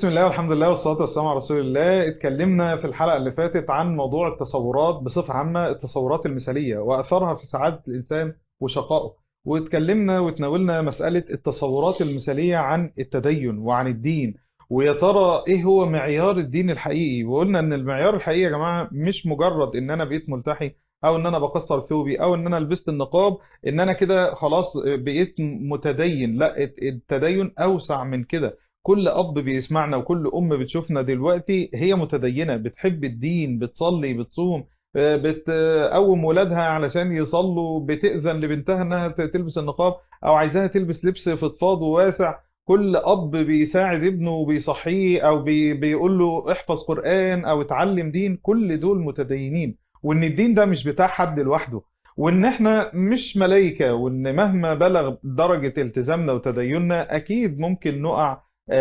بسم الله والحمد لله والصلاة والسلام على رسول الله اتكلمنا في الحلقة اللي فاتت عن موضوع التصورات بصفة عامة التصورات المثالية وأثرها في سعادة الإنسان وشقائه واتكلمنا وتناولنا مسألة التصورات المثالية عن التدين وعن الدين ويا ترى ايه هو معيار الدين الحقيقي وقلنا ان المعيار الحقيقي يا جماعة مش مجرد ان انا بقيت ملتحي او ان انا بكسر ثوبي او ان انا لبست النقاب ان انا كده خلاص بقيت متدين لا التدين اوسع من كده كل اب بيسمعنا وكل ام بتشوفنا دلوقتي هي متدينة بتحب الدين بتصلي بتصوم بتقوم ولادها علشان يصلوا بتأذن لبنتها انها تلبس النقاب او عايزاها تلبس لبس فضفاض وواسع كل اب بيساعد ابنه وبيصحيه او بي بيقول له احفظ قرآن او اتعلم دين كل دول متدينين وان الدين ده مش بتاع حد لوحده وان احنا مش ملايكة وان مهما بلغ درجة التزامنا وتديننا اكيد ممكن نقع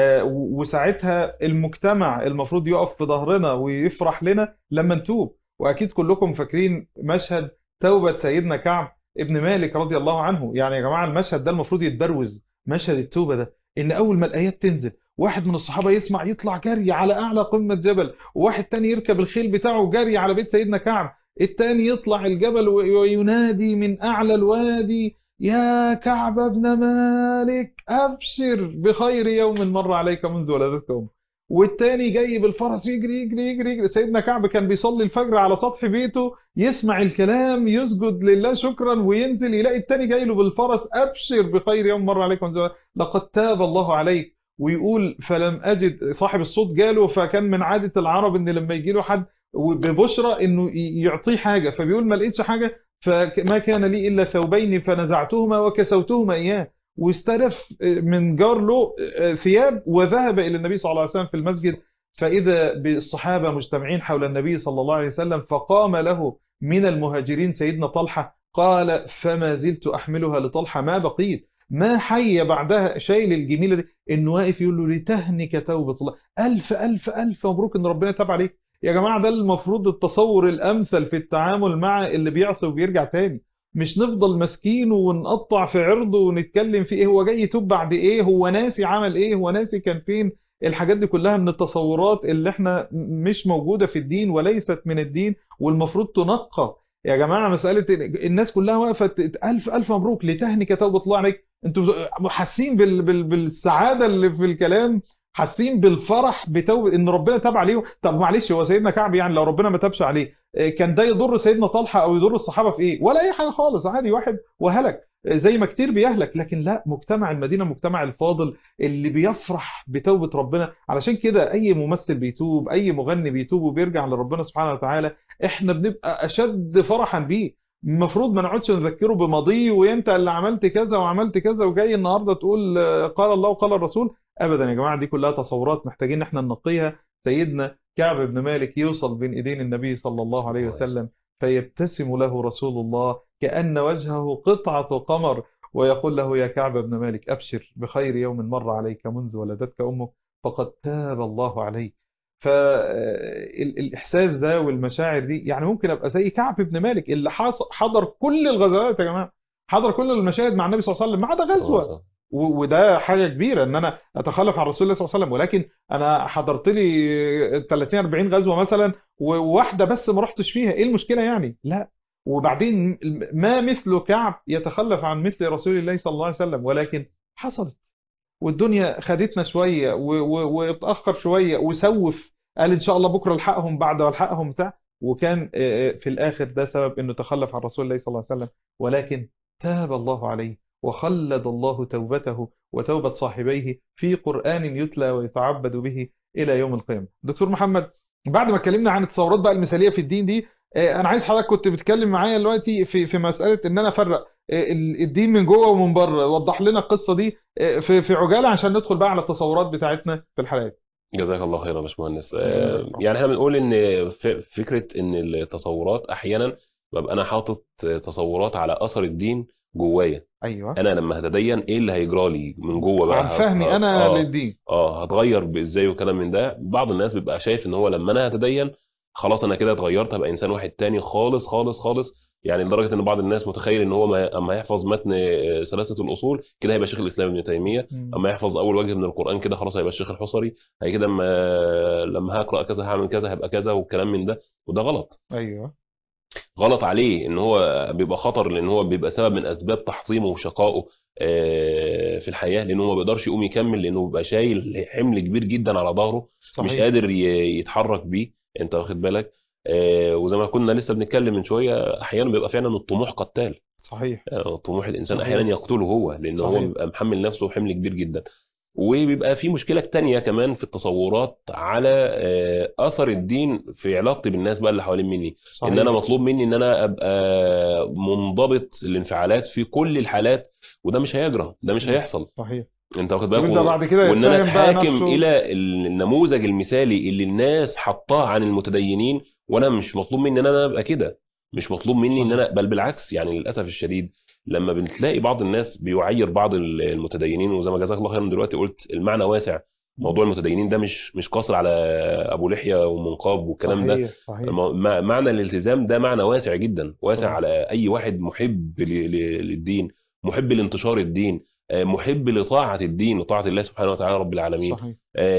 وساعتها المجتمع المفروض يقف في ظهرنا ويفرح لنا لما نتوب واكيد كلكم فاكرين مشهد توبة سيدنا كعب ابن مالك رضي الله عنه يعني يا جماعة المشهد ده المفروض يتبروز مشهد التوبة ده ان اول ما الايات تنزل واحد من الصحابة يسمع يطلع جري على اعلى قمة جبل وواحد تاني يركب الخيل بتاعه جري على بيت سيدنا كعب التاني يطلع الجبل وينادي من اعلى الوادي يا كعب بن مالك أبشر بخير يوم مر عليك منذ ولدتك أمك والتاني جاي بالفرس يجري يجري يجري, يجري. سيدنا كعب كان بيصلي الفجر على سطح بيته يسمع الكلام يسجد لله شكرا وينزل يلاقي التاني جاي له بالفرس أبشر بخير يوم مر عليك منذ لقد تاب الله عليك ويقول فلم أجد صاحب الصوت جاله فكان من عادة العرب ان لما يجي له حد ببشرى انه يعطيه حاجة فبيقول ما لقيتش حاجة فما كان لي إلا ثوبين فنزعتهما وكسوتهما إياه واستلف من جار له ثياب وذهب إلى النبي صلى الله عليه وسلم في المسجد فإذا بالصحابة مجتمعين حول النبي صلى الله عليه وسلم فقام له من المهاجرين سيدنا طلحة قال فما زلت أحملها لطلحة ما بقيت ما حي بعدها شايل الجميلة دي إنه واقف يقول له لتهنك توبة الله ألف ألف ألف مبروك إن ربنا تاب عليك يا جماعة ده المفروض التصور الأمثل في التعامل مع اللي بيعصي وبيرجع تاني مش نفضل ماسكينه ونقطع في عرضه ونتكلم في ايه هو جاي يتوب بعد ايه هو ناسي عمل ايه هو ناسي كان فين الحاجات دي كلها من التصورات اللي احنا مش موجودة في الدين وليست من الدين والمفروض تنقى يا جماعة مسألة الناس كلها وقفت ألف ألف مبروك لتهنك توبة الله عليك انتوا حاسين بال بال بالسعادة اللي في الكلام حاسين بالفرح بتوبة ان ربنا تاب عليه طب معلش هو سيدنا كعب يعني لو ربنا ما تابش عليه كان ده يضر سيدنا طلحة او يضر الصحابة في ايه ولا اي حاجة خالص عادي واحد وهلك زي ما كتير بيهلك لكن لا مجتمع المدينة مجتمع الفاضل اللي بيفرح بتوبة ربنا علشان كده اي ممثل بيتوب اي مغني بيتوب وبيرجع لربنا سبحانه وتعالى احنا بنبقى اشد فرحا بيه المفروض ما نقعدش نذكره بماضيه وانت اللي عملت كذا وعملت كذا وجاي النهارده تقول قال الله وقال الرسول ابدا يا جماعه دي كلها تصورات محتاجين ان احنا ننقيها سيدنا كعب بن مالك يوصل بين ايدين النبي صلى الله عليه وسلم فيبتسم له رسول الله كأن وجهه قطعة قمر ويقول له يا كعب بن مالك أبشر بخير يوم مر عليك منذ ولدتك أمك فقد تاب الله عليك فالإحساس ده والمشاعر دي يعني ممكن أبقى زي كعب بن مالك اللي حضر كل الغزوات يا جماعة حضر كل المشاهد مع النبي صلى الله عليه وسلم ما عدا غزوة وده حاجة كبيرة ان انا اتخلف عن رسول الله صلى الله عليه وسلم ولكن انا حضرت لي 30 40 غزوة مثلا وواحدة بس ما رحتش فيها ايه المشكلة يعني لا وبعدين ما مثل كعب يتخلف عن مثل رسول الله صلى الله عليه وسلم ولكن حصلت والدنيا خدتنا شوية واتأخر شوية وسوف قال ان شاء الله بكرة الحقهم بعد والحقهم بتاع وكان في الاخر ده سبب انه تخلف عن رسول الله صلى الله عليه وسلم ولكن تاب الله عليه وخلد الله توبته وتوبة صاحبيه في قرآن يتلى ويتعبد به إلى يوم القيامة دكتور محمد بعد ما اتكلمنا عن التصورات بقى المثالية في الدين دي أنا عايز حضرتك كنت بتتكلم معايا دلوقتي في في مسألة إن أنا أفرق الدين من جوه ومن بره وضح لنا القصة دي في في عجالة عشان ندخل بقى على التصورات بتاعتنا في الحلقات جزاك الله خيرا يا باشمهندس يعني احنا بنقول ان فكرة ان التصورات احيانا ببقى انا حاطط تصورات على اثر الدين جوايا ايوه انا لما هتدين ايه اللي هيجرى لي من جوه بقى عن فهمي انا آه للدين اه هتغير ازاي وكلام من ده بعض الناس بيبقى شايف ان هو لما انا هتدين خلاص انا كده اتغيرت هبقى انسان واحد تاني خالص خالص خالص يعني لدرجه ان بعض الناس متخيل ان هو ما- اما يحفظ متن آه، ثلاثه الاصول كده هيبقى شيخ الاسلام ابن تيميه مم. اما يحفظ اول وجه من القران كده خلاص هيبقى الشيخ الحصري هي كده لما لما هقرا كذا هعمل كذا هيبقى كذا والكلام من ده وده غلط ايوه غلط عليه ان هو بيبقى خطر لان هو بيبقى سبب من اسباب تحطيمه وشقائه آه، في الحياه لانه ما بيقدرش يقوم يكمل لانه بيبقى شايل حمل كبير جدا على ظهره مش صحيح قادر ي- يتحرك بيه انت واخد بالك آه، وزي ما كنا لسه بنتكلم من شويه احيانا بيبقى فعلا الطموح قتال صحيح آه، طموح الانسان صحيح. احيانا يقتله هو لان هو صحيح. بيبقى محمل نفسه حمل كبير جدا وبيبقى في مشكله تانية كمان في التصورات على آه، اثر الدين في علاقتي بالناس بقى اللي حوالين مني صحيح ان انا مطلوب مني ان انا ابقى منضبط الانفعالات في كل الحالات وده مش هيجرى ده مش هيحصل صحيح انت واخد بالك ويبدأ و- بعد كده وان انا يتهم بقى اتحاكم نفسه الى النموذج المثالي اللي الناس حطاه عن المتدينين وانا مش مطلوب مني ان انا ابقى كده مش مطلوب مني ان صحيح. انا بل بالعكس يعني للاسف الشديد لما بنتلاقي بعض الناس بيعير بعض المتدينين وزي ما جزاك الله خيرا دلوقتي قلت المعنى واسع موضوع المتدينين ده مش مش قاصر على ابو لحيه ومنقاب والكلام ده صحيح صحيح مع- معنى الالتزام ده معنى واسع جدا واسع طبعا. على اي واحد محب ل- ل- للدين محب لانتشار الدين آه، محب لطاعة الدين وطاعة الله سبحانه وتعالى رب العالمين صحيح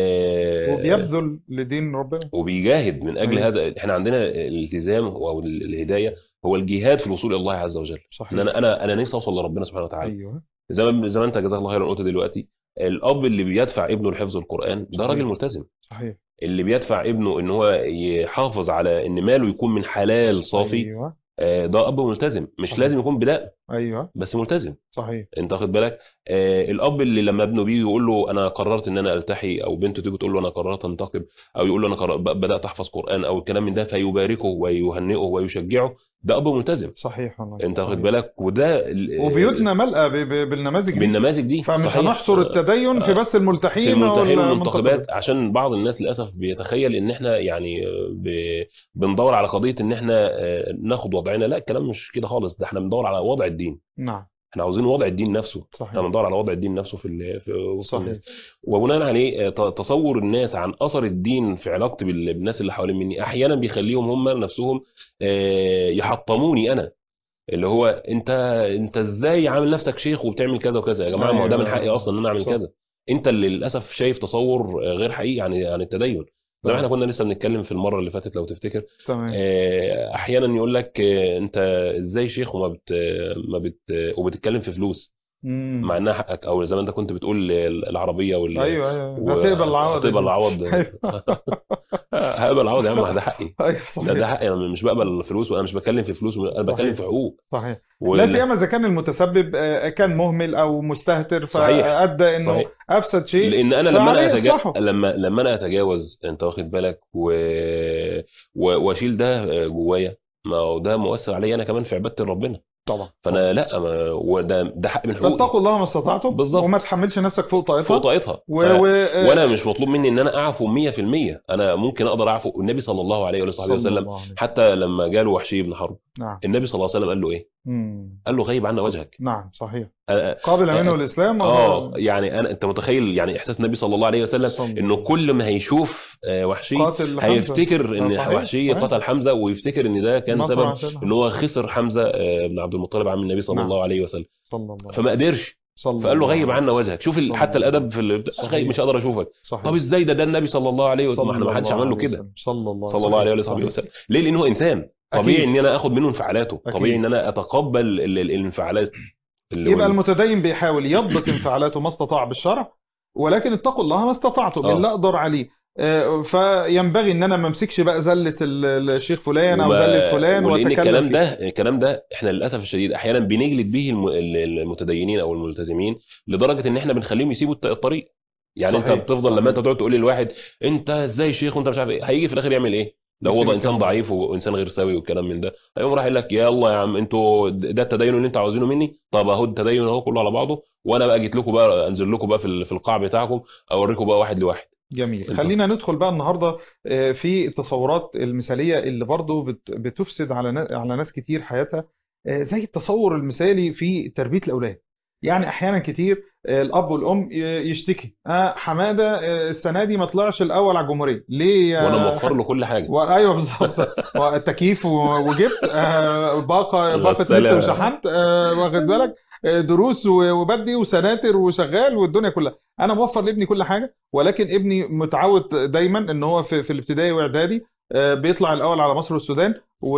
آه، وبيبذل لدين ربنا وبيجاهد من أجل أيوة. هذا احنا عندنا الالتزام او ال- الهداية هو الجهاد في الوصول إلى الله عز وجل صحيح ان انا انا انا نفسي اوصل لربنا سبحانه وتعالى ايوه زي ما زي ما انت جزاك الله خيرا قلت دلوقتي الاب اللي بيدفع ابنه لحفظ القرآن ده صحيح. راجل ملتزم صحيح اللي بيدفع ابنه ان هو يحافظ على ان ماله يكون من حلال صافي ايوه آه، ده اب ملتزم مش صحيح. لازم يكون بدقن ايوه بس ملتزم صحيح انت واخد بالك آه الاب اللي لما ابنه بيجي يقول له انا قررت ان انا التحي او بنته تيجي تقول له انا قررت انتقب او يقول له انا قرر... ب- بدات احفظ قران او الكلام من ده فيباركه ويهنئه ويشجعه ده اب ملتزم صحيح والله انت واخد صحيح. بالك وده ال- وبيوتنا ملأى ب- ب- بالنماذج دي بالنماذج دي فمش صحيح. هنحصر التدين في بس في الملتحين الملتحين ولا والمنتخبات عشان بعض الناس للاسف بيتخيل ان احنا يعني ب... بندور على قضيه ان احنا آه، ناخد وضعنا لا الكلام مش كده خالص ده احنا بندور على وضع الدين نعم احنا عاوزين وضع الدين نفسه احنا صحيح بندور على وضع الدين نفسه في ال- في وسط صحيح الناس وبناء عليه آه، ت- تصور الناس عن اثر الدين في علاقتي بال- بالناس اللي حوالين مني احيانا بيخليهم هم نفسهم آه، يحطموني انا اللي هو انت انت ازاي عامل نفسك شيخ وبتعمل كذا وكذا يا جماعه ما هو ده من حقي أيوة. اصلا ان انا اعمل صح. كذا انت اللي للاسف شايف تصور آه، غير حقيقي عن عن التدين زي ما احنا كنا لسه بنتكلم في المره اللي فاتت لو تفتكر تمام آه، احيانا يقول لك آه، انت ازاي شيخ وما بت ما بت وبتتكلم في فلوس مم. مع انها حقك او زي ما انت كنت بتقول العربيه وال ايوه ايوه و- هتقبل العوض هتقبل العوض أيوة. هقبل العوض يا عم ده حقي ايوه ده ده صحيح حقي انا مش بقبل الفلوس وانا مش بتكلم في فلوس انا بتكلم صحيح. في حقوق صحيح وال- لا سيما اذا كان المتسبب آه، كان مهمل او مستهتر صحيح. فادى انه صحيح. افسد شيء لان انا لما فعليه انا أتجا... إصلاحه. لما لما انا اتجاوز انت واخد بالك و... و... واشيل ده جوايا ما هو ده مؤثر عليا انا كمان في عباده ربنا طبعا فانا لا ما... وده ده حق من حقوقي فاتقوا الله ما استطعتم بالظبط. وما تحملش نفسك فوق طاقتها فوق طاقتها و... ف... و... وانا مش مطلوب مني ان انا اعفو 100% انا ممكن اقدر اعفو النبي صلى الله عليه وصحبه صلى وسلم الله عليه. حتى لما جاله وحشي بن حرب نعم النبي صلى الله عليه وسلم قال له ايه مم. قال له غيب عنا وجهك نعم صحيح اه قابل آه، منه الاسلام آه، يعني انا انت متخيل يعني احساس النبي صلى الله عليه وسلم صلى الله انه كل ما هيشوف آه، وحشي قاتل حمزة. هيفتكر ان صحيح، وحشي صحيح. قتل حمزه ويفتكر ان ده كان نصر سبب عشان ان هو خسر حمزه آه، بن عبد المطلب عم النبي صلى نعم. الله عليه وسلم صلى الله عليه فما قدرش صلى فقال له الله غيب عليه. عنا وجهك شوف ال- صلى حتى الله الادب في ال... صحيح. غيب مش قادر اشوفك صحيح طب ازاي ده ده النبي صلى الله عليه وسلم ما احنا ما حدش صلى عمل له الله عليه كده وسلم. صلى الله صلى الله عليه وآله صحيح. وسلم ليه لانه انسان طبيعي أكيد. ان انا اخد منه انفعالاته أكيد. طبيعي ان انا اتقبل ال- ال- الانفعالات اللي يبقى وال- المتدين بيحاول يضبط انفعالاته ما استطاع بالشرع ولكن اتقوا الله ما استطعتم آه. بالله اقدر عليه آه، فينبغي ان انا ما امسكش بقى زله ال- الشيخ فلان او وما- زله فلان ولان واتكلم الكلام فيه. ده الكلام ده احنا للاسف الشديد احيانا بنجلد به الم- ال- المتدينين او الملتزمين لدرجه ان احنا بنخليهم يسيبوا الط- الطريق يعني صحيح، انت بتفضل صحيح. لما انت تقعد تقول للواحد انت ازاي شيخ وانت مش عارف ايه هيجي في الاخر يعمل ايه لو هو يسيب ده انسان الكلام. ضعيف وانسان غير سوي والكلام من ده هيقوم راح يقول لك يلا يا عم انتوا ده التدين اللي انتوا عاوزينه مني طب اهو التدين اهو كله على بعضه وانا بقى جيت لكم بقى انزل لكم بقى في ال- في القاع بتاعكم اوريكم بقى واحد لواحد جميل انت- خلينا ندخل بقى النهارده آه، في التصورات المثاليه اللي برضو بت- بتفسد على نا- على ناس كتير حياتها آه، زي التصور المثالي في تربيه الاولاد يعني احيانا كتير آه، الاب والام ي- يشتكي آه حماده آه، السنه دي ما طلعش الاول على الجمهوريه ليه يا وانا موفر حاج؟ له كل حاجه و- ايوه بالظبط والتكييف و- وجبت آه، باقه باقه نت غسالة. وشحنت آه، واخد بالك آه، دروس و- وبدي وسناتر وشغال والدنيا كلها انا موفر لابني كل حاجه ولكن ابني متعود دايما ان هو في, في الابتدائي واعدادي آه، بيطلع الاول على مصر والسودان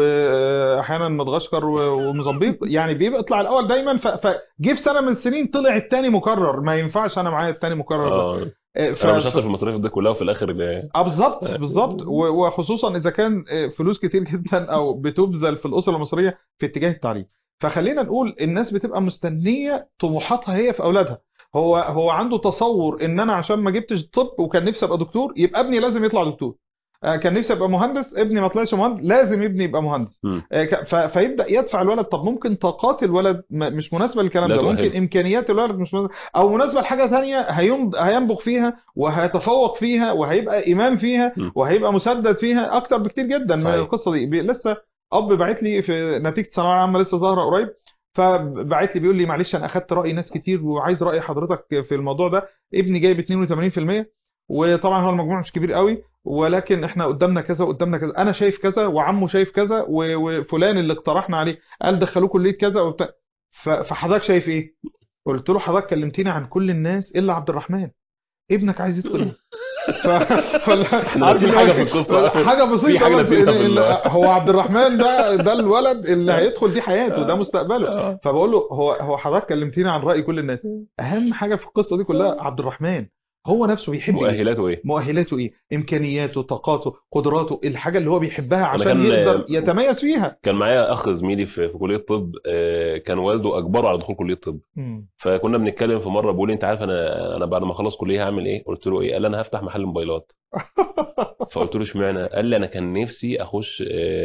واحيانا مدغشقر و- وموزمبيق يعني بيبقى يطلع الاول دايما ف- فجه في سنه من السنين طلع الثاني مكرر ما ينفعش انا معايا الثاني مكرر ده. اه آه، ف- انا مش ف- هصرف المصاريف دي كلها وفي الاخر ال- اه بالظبط بالظبط و- وخصوصا اذا كان آه، فلوس كتير جدا او بتبذل في الاسره المصريه في اتجاه التعليم فخلينا نقول الناس بتبقى مستنيه طموحاتها هي في اولادها هو هو عنده تصور ان انا عشان ما جبتش طب وكان نفسي ابقى دكتور يبقى ابني لازم يطلع دكتور آه، كان نفسي ابقى مهندس ابني ما طلعش مهندس لازم ابني يبقى مهندس مم. آه، ك- ف- فيبدا يدفع الولد طب ممكن طاقات الولد م- مش مناسبه للكلام لا ده تؤهله. ممكن امكانيات الولد مش مناسبة او مناسبه لحاجه ثانيه هيم- هينبغ فيها وهيتفوق فيها وهيبقى امام فيها م. وهيبقى مسدد فيها اكتر بكتير جدا من صحيح. القصه دي بي- لسه اب باعت لي في نتيجه ثانويه عامه لسه ظاهره قريب فبعت لي بيقول لي معلش انا اخدت راي ناس كتير وعايز راي حضرتك في الموضوع ده ابني جايب 82% وطبعا هو المجموع مش كبير قوي ولكن احنا قدامنا كذا قدامنا كذا انا شايف كذا وعمه شايف كذا و- وفلان اللي اقترحنا عليه قال دخلوه كليه كذا وبتاع ف- فحضرتك شايف ايه قلت له حضرتك كلمتني عن كل الناس الا عبد الرحمن ابنك عايز يدخل ايه ف... فال- احنا عارف ناسيين اللي هو حاجة في إيه؟ القصة. حاجه بسيطه في حاجة بس ناسينها في ال- ال- هو عبد الرحمن ده ده الولد اللي هيدخل دي حياته ده مستقبله آه. فبقول له هو هو حضرتك كلمتني عن راي كل الناس اهم حاجه في القصه دي كلها عبد الرحمن هو نفسه بيحب ايه مؤهلاته ايه مؤهلاته ايه امكانياته طاقاته قدراته الحاجه اللي هو بيحبها عشان كان- يقدر يتميز فيها كان معايا اخ زميلي في, في كليه طب آه، كان والده اجبره على دخول كليه طب فكنا بنتكلم في مره بيقول لي انت عارف انا انا بعد ما اخلص كليه هعمل ايه قلت له ايه قال لي انا هفتح محل موبايلات فقلت له اشمعنى قال لي انا كان نفسي اخش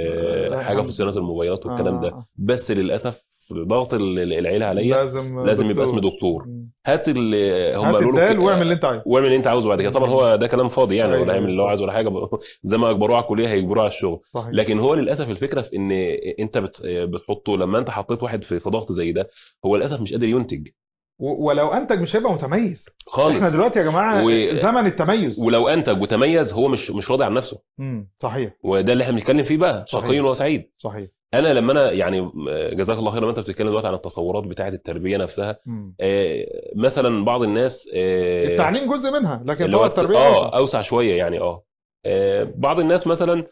آه، حاجه في صيانه الموبايلات والكلام ده آه. بس للاسف ضغط ال- ال- العيله عليا لازم لازم يبقى اسمي دكتور مم. هات ال- هم هات قالوا له الدال كده- واعمل اللي انت عايزه واعمل اللي انت عاوزه بعد كده طبعا هو ده كلام فاضي يعني أيوة. ولا هيعمل اللي هو عايزه ولا حاجه زي ما اجبروه على الكليه هيجبروه على الشغل صحيح لكن هو للاسف الفكره في ان انت بت- بتحطه لما انت حطيت واحد في في ضغط زي ده هو للاسف مش قادر ينتج و- ولو انتج مش هيبقى متميز احنا خالص دلوقتي يا جماعه و- زمن التميز ولو انتج وتميز هو مش مش راضي عن نفسه مم. صحيح وده اللي احنا بنتكلم فيه بقى صحيح. شقي وسعيد صحيح انا لما انا يعني جزاك الله خير لما انت بتتكلم دلوقتي عن التصورات بتاعه التربيه نفسها مم. آه، مثلا بعض الناس آه، التعليم جزء منها لكن اللي طبعا هو التربيه اه أوسع. اوسع شويه يعني اه آه، بعض الناس مثلا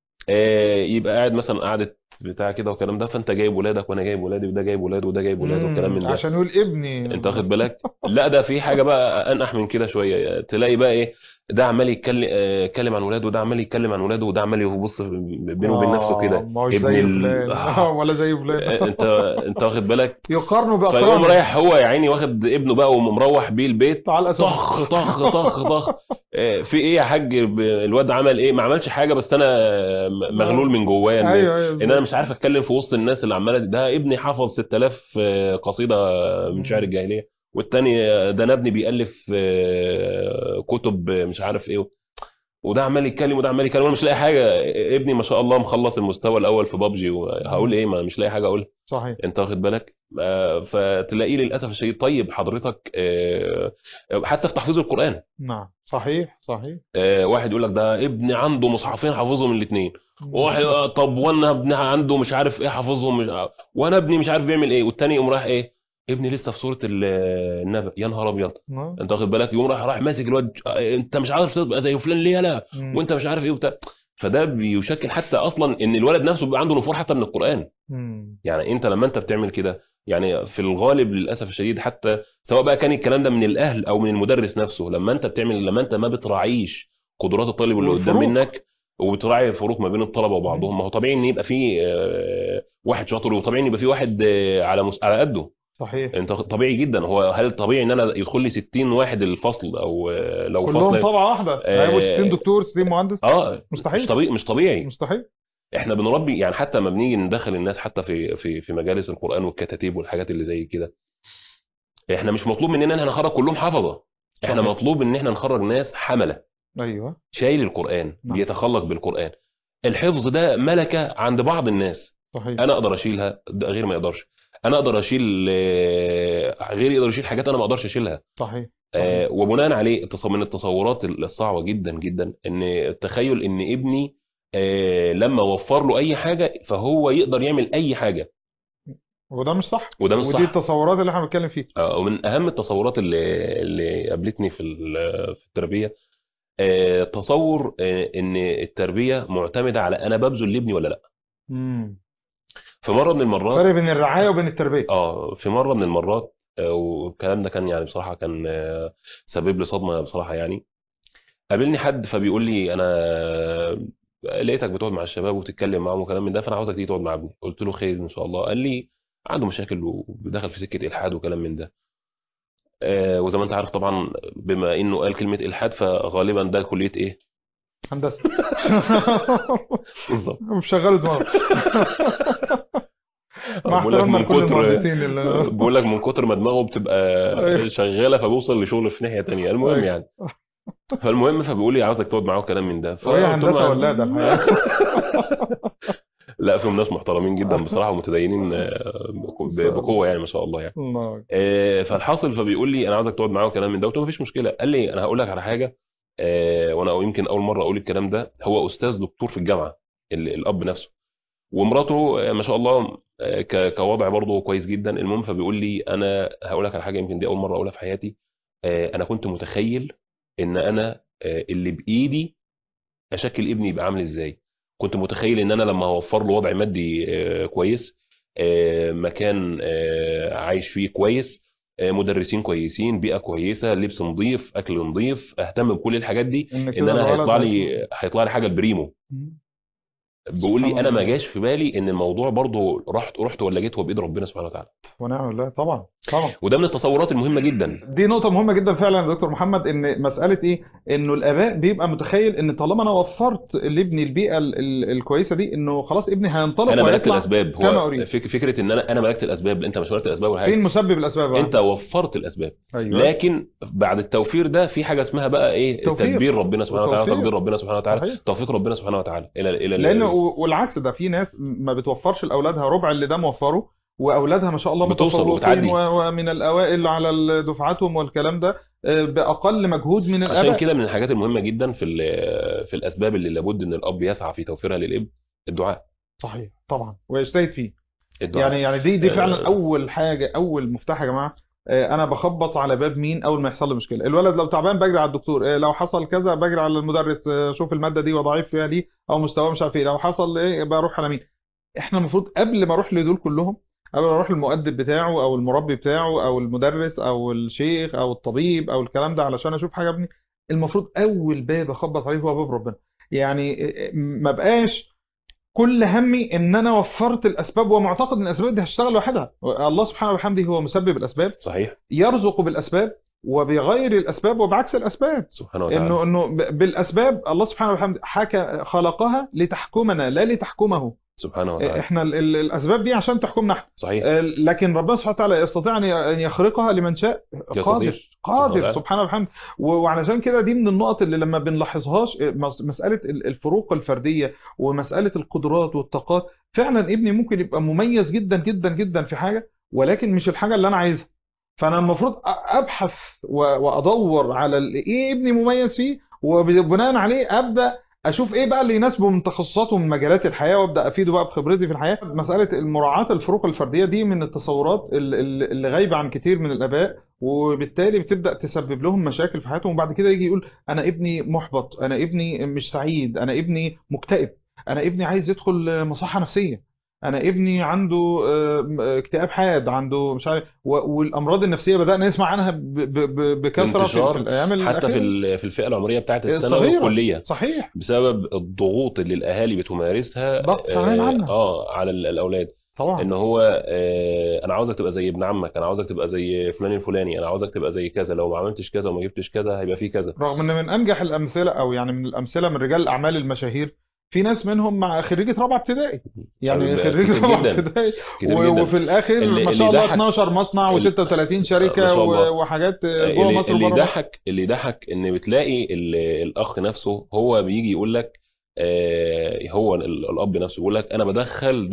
آه، يبقى قاعد مثلا قعده بتاع كده والكلام ده فانت جايب ولادك وانا جايب ولادي وده جايب ولاده وده جايب ولاده والكلام من مم. ده عشان يقول ابني انت واخد بالك لا ده في حاجه بقى انقح من كده شويه تلاقي بقى ايه ده عمال يتكلم آه، يتكلم عن ولاده وده عمال يتكلم عن ولاده وده عمال يبص بينه وبين نفسه كده آه، ما هو ابن زي ال- فلان آه. آه، ولا زي آه، فلان انت انت واخد بالك يقارنوا فيقوم باقرانه رايح هو يا عيني واخد ابنه بقى ومروح بيه البيت تعال اسف طخ طخ طخ طخ آه، في ايه يا حاج ب- الواد عمل ايه ما عملش حاجه بس انا آه، م- مغلول من جوايا ان ايوه ايوه ان انا مش عارف اتكلم في وسط الناس اللي عماله ده ابني حفظ 6000 آه، قصيده من شعر الجاهليه والتاني آه، ده انا ابني بيالف آه، كتب آه، مش عارف ايه وده عمال يتكلم وده عمال يتكلم وانا مش لاقي حاجه ابني ما شاء الله مخلص المستوى الاول في بابجي وهقول ايه ما مش لاقي حاجه اقولها صحيح انت واخد بالك آه، فتلاقيه للاسف الشديد طيب حضرتك آه، حتى في تحفيظ القران نعم صحيح صحيح آه، واحد يقول لك ده ابني عنده مصحفين حافظهم الاثنين واحد آه، طب وانا ابني عنده مش عارف ايه حافظهم مش عارف- وانا ابني مش عارف بيعمل ايه والتاني يقوم رايح ايه ابني لسه في سوره ال- النبأ يا نهار ابيض نعم. انت واخد بالك يقوم رايح رايح ماسك الواد آه، انت مش عارف تبقى زي فلان ليه لا مم. وانت مش عارف ايه وبتاع فده بيشكل حتى اصلا ان الولد نفسه بيبقى عنده نفور حتى من القران مم. يعني انت لما انت بتعمل كده يعني في الغالب للاسف الشديد حتى سواء بقى كان الكلام ده من الاهل او من المدرس نفسه لما انت بتعمل لما انت ما بتراعيش قدرات الطالب اللي قدام والفروق. منك وبتراعي الفروق ما بين الطلبه وبعضهم ما هو طبيعي ان يبقى في آه، واحد شاطر وطبيعي ان يبقى في واحد آه، على مس... على قده صحيح انت طبيعي جدا هو هل طبيعي ان انا يدخل لي 60 واحد الفصل او آه، لو كلهم فصل طبعه واحده آه، هيبقوا 60 دكتور 60 مهندس اه مستحيل مش طبيعي مش طبيعي مستحيل احنا بنربي يعني حتى ما بنيجي ندخل الناس حتى في في في مجالس القرآن والكتاتيب والحاجات اللي زي كده احنا مش مطلوب مننا ان احنا نخرج كلهم حفظة احنا صحيح. مطلوب ان احنا نخرج ناس حملة ايوه شايل القرآن نعم. بيتخلق بالقرآن الحفظ ده ملكة عند بعض الناس صحيح انا اقدر اشيلها ده غير ما يقدرش انا اقدر اشيل آه، غيري يقدر يشيل حاجات انا ما اقدرش اشيلها صحيح آه، صحيح وبناء عليه التص- من التصورات الصعبه جدا جدا ان التخيل ان ابني آه، لما وفر له اي حاجه فهو يقدر يعمل اي حاجه وده مش صح وده مش ودي صح التصورات اللي احنا بنتكلم فيها آه، ومن اهم التصورات اللي اللي قابلتني في ال- في التربيه آه، تصور آه، ان التربيه معتمده على انا ببذل لابني ولا لا امم في مره من المرات فرق بين الرعايه وبين التربيه اه في مره من المرات آه، والكلام ده كان يعني بصراحه كان آه، سبب لي صدمه بصراحه يعني قابلني حد فبيقول لي انا لقيتك بتقعد مع الشباب وتتكلم معاهم وكلام من ده فانا عاوزك تيجي تقعد مع ابني قلت له خير ان شاء الله قال لي عنده مشاكل ودخل في سكه الحاد وكلام من ده آه، وزي ما انت عارف طبعا بما انه قال كلمه الحاد فغالبا ده كليه ايه هندسه بالظبط مشغله دماغه مع بقول لك احترامنا من لكل كتر المهندسين اللي بقول لك من كتر ما دماغه بتبقى أيوه. شغاله فبيوصل لشغل في ناحيه تانية المهم أيوه. يعني فالمهم فبيقول لي عاوزك تقعد معاه وكلام من ده وهي فقلت له هندسه ما- ولاده الحقيقه لا فيهم ناس محترمين جدا بصراحه ومتدينين آه، بق- بقوه يعني ما شاء الله يعني الله آه، فالحاصل فبيقول لي انا عاوزك تقعد معاه وكلام من ده قلت له مفيش مشكله قال لي انا هقول لك على حاجه آه، وانا يمكن اول مره اقول الكلام ده هو استاذ دكتور في الجامعه ال- الاب نفسه ومراته آه، ما شاء الله آه، ك- كوضع برضه كويس جدا المهم فبيقول لي انا هقول لك على حاجه يمكن دي اول مره اقولها في حياتي آه، انا كنت متخيل ان انا آه، اللي بايدي اشكل ابني يبقى عامل ازاي كنت متخيل ان انا لما اوفر له وضع مادي آه، كويس آه، مكان آه، عايش فيه كويس آه، مدرسين كويسين بيئه كويسه لبس نظيف اكل نظيف اهتم بكل الحاجات دي ان ان كده انا الولد هيطلع هيكون- لي هيطلع لي حاجه بريمو بيقول لي سبحان انا ما الله. جاش في بالي ان الموضوع برضه رحت رحت ولا جيت هو بايد ربنا سبحانه وتعالى ونعم بالله طبعا طبعا وده من التصورات المهمه جدا دي نقطة مهمة جدا فعلا يا دكتور محمد ان مسألة ايه انه الاباء بيبقى متخيل ان طالما انا وفرت لابني البيئة ال- ال- الكويسة دي انه خلاص ابني هينطلق انا ملكت وهيطلع الاسباب كما هو اريد فك- فكره ان انا انا ملكت الاسباب انت مش ملكت الاسباب ولا فين حاجه مسبب الاسباب بقى؟ انت وفرت الاسباب ايوه لكن بعد التوفير ده في حاجه اسمها بقى ايه توفيق. تدبير ربنا سبحانه وتعالى وتوفيق. تقدير ربنا سبحانه وتعالى صحيح. توفيق ربنا سبحانه وتعالى الى الى لان ال- و- والعكس ده في ناس ما بتوفرش لاولادها ربع اللي ده موفره واولادها ما شاء الله بتوصل متفوقين وبتعدي. و- ومن الاوائل على دفعاتهم والكلام ده آه، باقل مجهود من عشان الاباء كده من الحاجات المهمه جدا في ال- في الاسباب اللي لابد ان الاب يسعى في توفيرها للابن الدعاء صحيح طبعا ويجتهد فيه الدعاء يعني يعني دي دي آه. فعلا اول حاجه اول مفتاح يا جماعه آه، انا بخبط على باب مين اول ما يحصل لي مشكله الولد لو تعبان بجري على الدكتور آه، لو حصل كذا بجري على المدرس آه، شوف الماده دي وضعيف فيها ليه او مستواه مش عارف ايه لو حصل ايه بروح على مين احنا المفروض قبل ما اروح لدول كلهم قبل ما اروح للمؤدب بتاعه او المربي بتاعه او المدرس او الشيخ او الطبيب او الكلام ده علشان اشوف حاجه ابني المفروض اول باب اخبط عليه هو باب ربنا يعني آه، آه، ما بقاش كل همي ان انا وفرت الاسباب ومعتقد ان الاسباب دي هتشتغل لوحدها الله سبحانه وبحمده هو مسبب الاسباب صحيح يرزق بالاسباب وبغير الاسباب وبعكس الاسباب سبحانه وتعالى انه انه ب- بالاسباب الله سبحانه وبحمده حكى خلقها لتحكمنا لا لتحكمه سبحانه وتعالى احنا ال- ال- الاسباب دي عشان تحكمنا احنا صحيح آه، لكن ربنا سبحانه وتعالى يستطيع ان ي- ان يخرقها لمن شاء يستطيع. قادر قادر سبحانه سبحانه وبحمده و- وعلشان كده دي من النقط اللي لما بنلاحظهاش آه، مس- مساله ال- الفروق الفرديه ومساله القدرات والطاقات فعلا ابني ممكن يبقى مميز جدا جدا جدا في حاجه ولكن مش الحاجه اللي انا عايزها فانا المفروض أ- ابحث و- وادور على ال- ايه ابني مميز فيه وبناء عليه ابدا اشوف ايه بقى اللي يناسبه من تخصصاته ومن مجالات الحياه وابدا افيده بقى بخبرتي في الحياه مساله مراعاه الفروق الفرديه دي من التصورات ال- ال- اللي غايبه عن كتير من الاباء وبالتالي بتبدا تسبب لهم مشاكل في حياتهم وبعد كده يجي يقول انا ابني محبط انا ابني مش سعيد انا ابني مكتئب انا ابني عايز يدخل مصحه نفسيه انا ابني عنده آه، اكتئاب حاد عنده مش عارف و- والامراض النفسيه بدانا نسمع عنها ب- ب- ب- بكثره في, بانتشار في الايام حتى في الأخيرة. ال- في الفئه العمريه بتاعت الثانوي الصغيرة. والكليه صحيح بسبب الضغوط اللي الاهالي بتمارسها ضغط ثانوية آه، عامة. اه على ال- الاولاد طبعا ان هو آه، انا عاوزك تبقى زي ابن عمك انا عاوزك تبقى زي فلان الفلاني انا عاوزك تبقى زي كذا لو ما عملتش كذا وما جبتش كذا هيبقى في كذا رغم ان من انجح الامثله او يعني من الامثله من رجال الاعمال المشاهير في ناس منهم مع خريجه رابعه ابتدائي يعني كتير خريجه رابعه جدا. ابتدائي كتير و- جدا وفي الاخر اللي- ما شاء اللي الله يضحك- 12 مصنع اللي- و36 ما شركه شاء الله. و- وحاجات جوه اللي, مصر اللي وبره مصر يضحك اللي يضحك ان بتلاقي ال- الاخ نفسه هو بيجي يقول لك آه، هو ال- الاب نفسه يقول لك انا بدخل دخل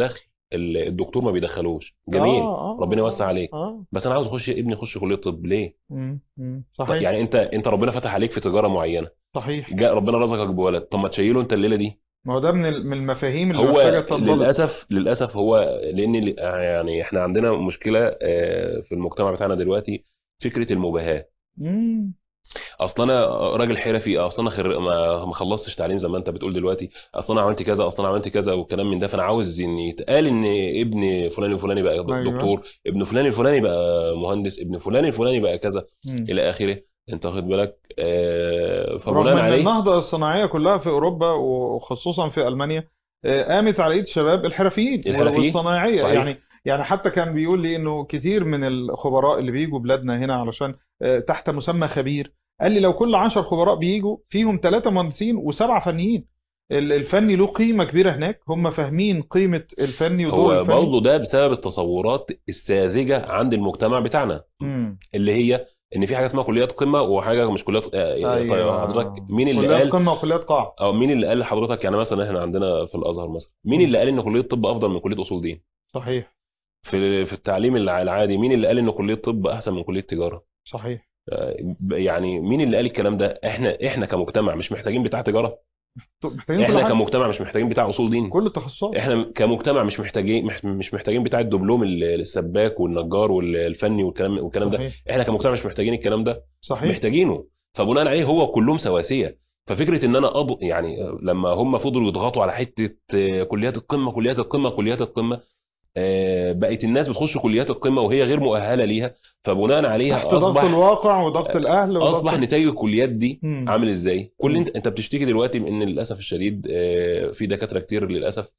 ال- الدكتور ما بيدخلوش جميل اه اه ربنا يوسع عليك اه بس انا عاوز اخش ابني يخش كليه طب ليه مم، مم. طب صحيح يعني انت انت ربنا فتح عليك في تجاره معينه صحيح جاء ربنا رزقك بولد طب ما تشيله انت الليله دي ما هو ده من ال- من المفاهيم اللي هو محتاجه تنضبط للاسف للاسف هو لان ال- يعني احنا عندنا مشكله آه، في المجتمع بتاعنا دلوقتي فكره المباهاه مم. اصل انا راجل حرفي اصل انا خر... ما ما خلصتش تعليم زي ما انت بتقول دلوقتي اصل انا عملت كذا اصل انا عملت كذا والكلام من ده فانا عاوز ان يتقال ان ابن فلان الفلاني بقى د- ايوه دكتور ابن فلان الفلاني بقى مهندس ابن فلان الفلاني بقى كذا مم. الى اخره انت واخد بالك آه، رغم فبناء ان عليه النهضه الصناعيه كلها في اوروبا وخصوصا في المانيا آه، قامت على ايد شباب الحرفيين الحرفيين والصناعيه صحيح يعني يعني حتى كان بيقول لي انه كتير من الخبراء اللي بيجوا بلادنا هنا علشان آه، تحت مسمى خبير قال لي لو كل عشر خبراء بيجوا فيهم ثلاثة مهندسين وسبعة فنيين ال- الفني له قيمة كبيرة هناك هم فاهمين قيمة الفني ودور هو الفني برضه ده بسبب التصورات الساذجه عند المجتمع بتاعنا امم اللي هي ان في حاجه اسمها كليات قمه وحاجه مش كليات آه، طيب ايوه حضرتك مين اللي كليات قال قمة وكليات قاع او مين اللي قال لحضرتك يعني مثلا احنا عندنا في الازهر مثلا مين مم. اللي قال ان كليه طب افضل من كليه اصول دين صحيح في في التعليم الع- العادي مين اللي قال ان كليه طب احسن من كليه تجاره صحيح آه، يعني مين اللي قال الكلام ده احنا احنا كمجتمع مش محتاجين بتاع تجاره طب محتاجين كل احنا حاجة كمجتمع مش محتاجين بتاع اصول دين كل التخصصات احنا كمجتمع مش محتاجين مح- مش محتاجين بتاع الدبلوم ال- السباك والنجار والفني والكلام والكلام ده صحيح احنا كمجتمع مش محتاجين الكلام ده صحيح محتاجينه فبناء عليه هو كلهم سواسيه ففكره ان انا أض... يعني لما هم فضلوا يضغطوا على حته آه، كليات القمه كليات القمه كليات القمه آه، بقت الناس بتخش كليات القمه وهي غير مؤهله ليها فبناء تحت عليها ضغط اصبح الواقع وضغط الاهل اصبح وضغط نتائج الكليات دي مم. عامل ازاي كل مم. انت انت بتشتكي دلوقتي من ان للاسف الشديد آه، في دكاتره كتير للاسف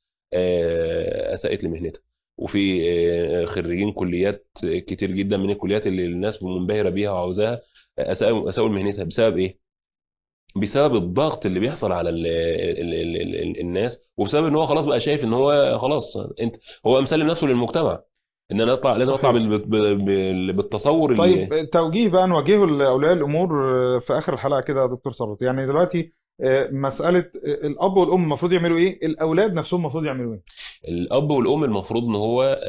آه، اساءت لمهنتها وفي آه، خريجين كليات كتير جدا من الكليات اللي الناس منبهره بيها وعاوزاها آه، اساءوا اساءوا لمهنتها بسبب ايه بسبب الضغط اللي بيحصل على ال ال ال ال ال الناس وبسبب ان هو خلاص بقى شايف ان هو خلاص انت هو مسلم نفسه للمجتمع ان انا اطلع لازم اطلع صحيح بال- بال- بال- بالتصور اللي طيب توجيه بقى نوجهه لاولياء الامور في اخر الحلقه كده يا دكتور ثروت يعني دلوقتي آه، مساله آه، الاب والام المفروض يعملوا ايه الاولاد نفسهم المفروض يعملوا ايه الاب والام المفروض ان هو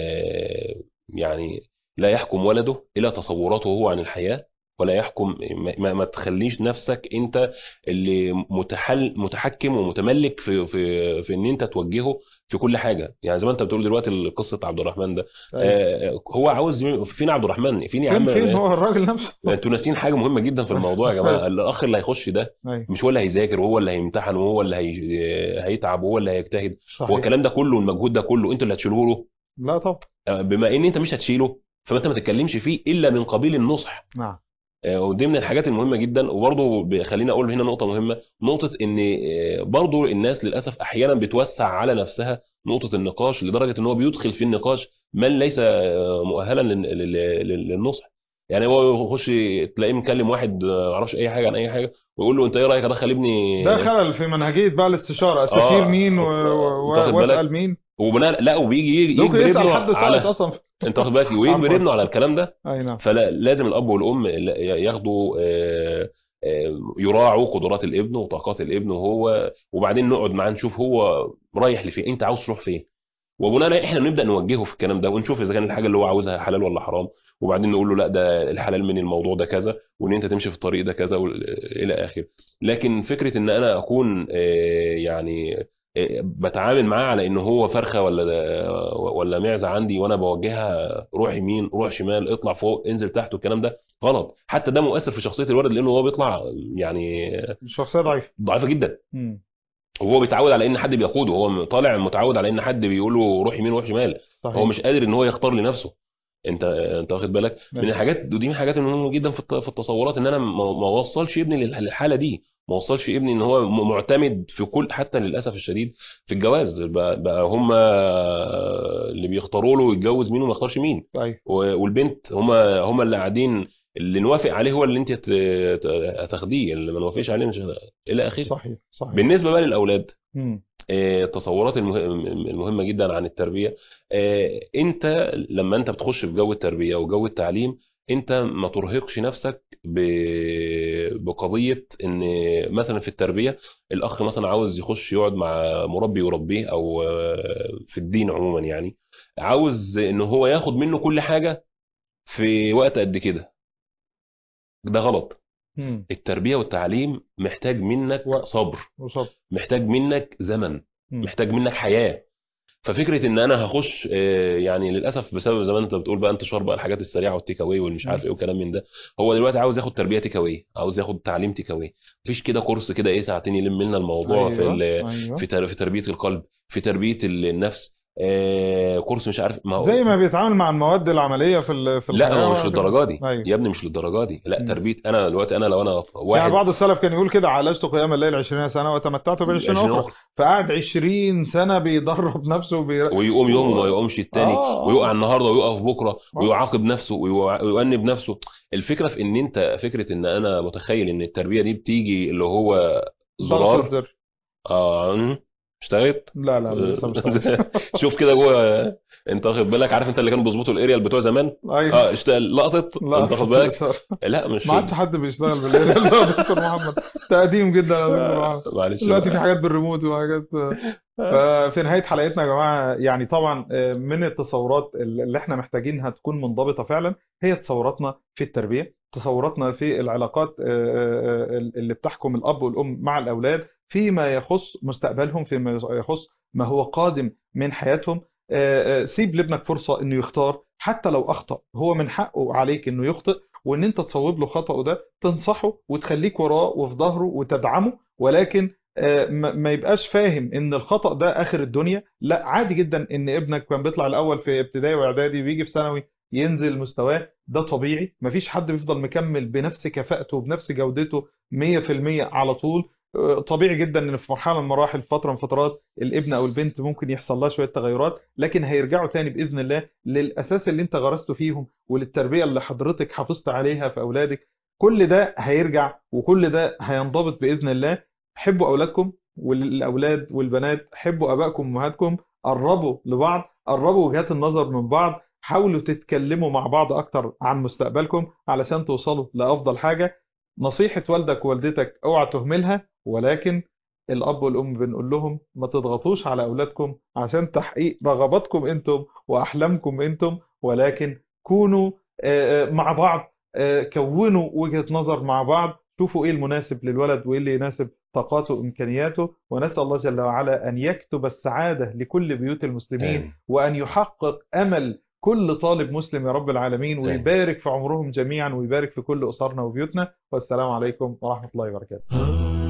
آه، يعني لا يحكم ولده الى تصوراته هو عن الحياه ولا يحكم ما, ما ما تخليش نفسك انت اللي متحل متحكم ومتملك في في في ان انت توجهه في كل حاجه يعني زي ما انت بتقول دلوقتي قصه عبد الرحمن ده ايوه آه، هو عاوز يعمل- فين عبد الرحمن فين يا فين عم فين هو الراجل نفسه انتوا ناسين حاجه مهمه جدا في الموضوع يا جماعه الاخ اللي هيخش ده ايوه مش هو اللي هيذاكر وهو اللي هيمتحن وهو اللي هي... هيتعب وهو اللي هيجتهد هو صحيح الكلام ده كله والمجهود ده كله انتوا اللي هتشيلوه له لا طبعا آه، بما ان انت مش هتشيله فانت ما تتكلمش فيه الا من قبيل النصح نعم آه، ودي من الحاجات المهمه جدا وبرضه خليني اقول هنا نقطه مهمه نقطه ان آه، برضه الناس للاسف احيانا بتوسع على نفسها نقطه النقاش لدرجه ان هو بيدخل في النقاش من ليس آه، مؤهلا لل- لل- لل- للنصح يعني هو يخش تلاقيه مكلم واحد آه، ما يعرفش اي حاجه عن اي حاجه ويقول له انت ايه رايك ادخل ابني ده خلل في منهجيه بقى الاستشاره استشير اه مين و... انت و... واخد بالك واسال مين وبناء لا وبيجي ممكن يجبر يسال ابنه حد ساقط على اصلا انت واخد بالك ويجبر عفوا ابنه على الكلام ده اي نعم فلازم الاب والام ياخدوا آه، آه، يراعوا قدرات الابن وطاقات الابن وهو وبعدين نقعد معاه نشوف هو رايح لفين انت عاوز تروح فين وبناء عليه احنا نبدا نوجهه في الكلام ده ونشوف اذا كان الحاجه اللي هو عاوزها حلال ولا حرام وبعدين نقول له لا ده الحلال من الموضوع ده كذا وان انت تمشي في الطريق ده كذا وال- الى اخره لكن فكره ان انا اكون آه، يعني آه، بتعامل معاه على ان هو فرخه ولا ولا معزه عندي وانا بوجهها روح يمين روح شمال اطلع فوق انزل تحت والكلام ده غلط حتى ده مؤثر في شخصيه الولد لانه هو بيطلع يعني شخصيه ضعيفه ضعيفه جدا مم. وهو بيتعود على ان حد بيقوده هو طالع متعود على ان حد بيقول له روح يمين روح شمال هو صحيح مش قادر ان هو يختار لنفسه انت انت واخد بالك من أيوة. الحاجات ودي من الحاجات المهمه جدا في الت- في التصورات ان انا ما ما اوصلش ابني للح- للحاله دي ما اوصلش ابني ان هو م- معتمد في كل حتى للاسف الشديد في الجواز بقى, بقى هم اللي بيختاروا له يتجوز مين وما يختارش مين ايوه و- والبنت هم هم اللي قاعدين اللي نوافق عليه هو اللي انت ت- ت- هتاخديه اللي ما نوافقش عليه مش الى اخره صحيح صحيح بالنسبه بقى للاولاد مم. آه، التصورات المه- المهمه جدا عن التربيه آه، انت لما انت بتخش في جو التربيه وجو التعليم انت ما ترهقش نفسك ب- بقضيه ان مثلا في التربيه الاخ مثلا عاوز يخش يقعد مع مربي يربيه او آه، في الدين عموما يعني عاوز ان هو ياخد منه كل حاجه في وقت قد كده ده غلط مم. التربيه والتعليم محتاج منك وقت. صبر وصل محتاج منك زمن مم. محتاج منك حياه ففكره ان انا هخش آه، يعني للاسف بسبب زي ما انت بتقول بقى انتشار بقى الحاجات السريعه والتيك اواي والمش عارف مم. ايه والكلام من ده هو دلوقتي عاوز ياخد تربيه تيك اواي عاوز ياخد تعليم تيك اواي مفيش كده كورس كده ايه ساعتين يلم لنا الموضوع في ايوه ال- ايوه في تر- في تربيه القلب في تربيه النفس آه، كورس مش عارف ما هو زي ما بيتعامل مع المواد العمليه في ال- في لا الحياه هو مش وهكذا. للدرجه دي ايوه يا ابني مش للدرجه دي لا مم. تربيه انا دلوقتي انا لو انا يعني واحد بعض السلف كان يقول كده عالجت قيام الليل 20 سنه وتمتعت ب 20 20 اخرى اخرى فقعد 20 سنه بيدرب نفسه وبي... ويقوم يوم وما يقومش التاني اه ويقع اه النهارده ويقف بكره آه. ويعاقب نفسه ويوع- ويؤنب نفسه الفكره في ان انت فكره ان انا متخيل ان التربيه دي بتيجي اللي هو ضغط زرار الزر اه مم، اشتغلت لا لا لا لسه مش عارف. شوف كده جوه انت واخد بالك عارف انت اللي كانوا بيظبطوا الاريال بتوع زمان ايوه اه اشتغل لقطت لا انت واخد بالك مش عارف. لا مش ما عادش حد بيشتغل بالليل الا دكتور محمد تقديم جدا يا دكتور محمد معلش دلوقتي في بقى. حاجات بالريموت وحاجات ففي نهاية حلقتنا يا جماعة يعني طبعا آه، من التصورات اللي احنا محتاجينها تكون منضبطة فعلا هي تصوراتنا في التربية تصوراتنا في العلاقات آه، آه، آه، اللي بتحكم الأب والأم مع الأولاد فيما يخص مستقبلهم فيما يخص ما هو قادم من حياتهم آه، آه، سيب لابنك فرصة انه يختار حتى لو اخطأ هو من حقه عليك انه يخطئ وان انت تصوب له خطأه ده تنصحه وتخليك وراه وفي ظهره وتدعمه ولكن آه، ما ما يبقاش فاهم ان الخطأ ده اخر الدنيا لا عادي جدا ان ابنك كان بيطلع الاول في ابتدائي واعدادي ويجي في ثانوي ينزل مستواه ده طبيعي مفيش حد بيفضل مكمل بنفس كفاءته وبنفس جودته 100% على طول آه، طبيعي جدا ان في مرحله من المراحل فتره من فترات الابن او البنت ممكن يحصل لها شويه تغيرات لكن هيرجعوا تاني باذن الله للاساس اللي انت غرسته فيهم وللتربيه اللي حضرتك حافظت عليها في اولادك كل ده هيرجع وكل ده هينضبط باذن الله حبوا اولادكم والاولاد والبنات حبوا ابائكم وامهاتكم قربوا لبعض قربوا وجهات النظر من بعض حاولوا تتكلموا مع بعض اكتر عن مستقبلكم علشان توصلوا لافضل حاجه نصيحه والدك ووالدتك اوعى تهملها ولكن الاب والام بنقول لهم ما تضغطوش على اولادكم عشان تحقيق رغباتكم انتم واحلامكم انتم ولكن كونوا آه، آه، مع بعض آه، كونوا وجهة نظر مع بعض شوفوا ايه المناسب للولد وايه اللي يناسب طاقاته وامكانياته ونسال الله جل وعلا ان يكتب السعاده لكل بيوت المسلمين آمين. وان يحقق امل كل طالب مسلم يا رب العالمين آمين. ويبارك في عمرهم جميعا ويبارك في كل اسرنا وبيوتنا والسلام عليكم ورحمه الله وبركاته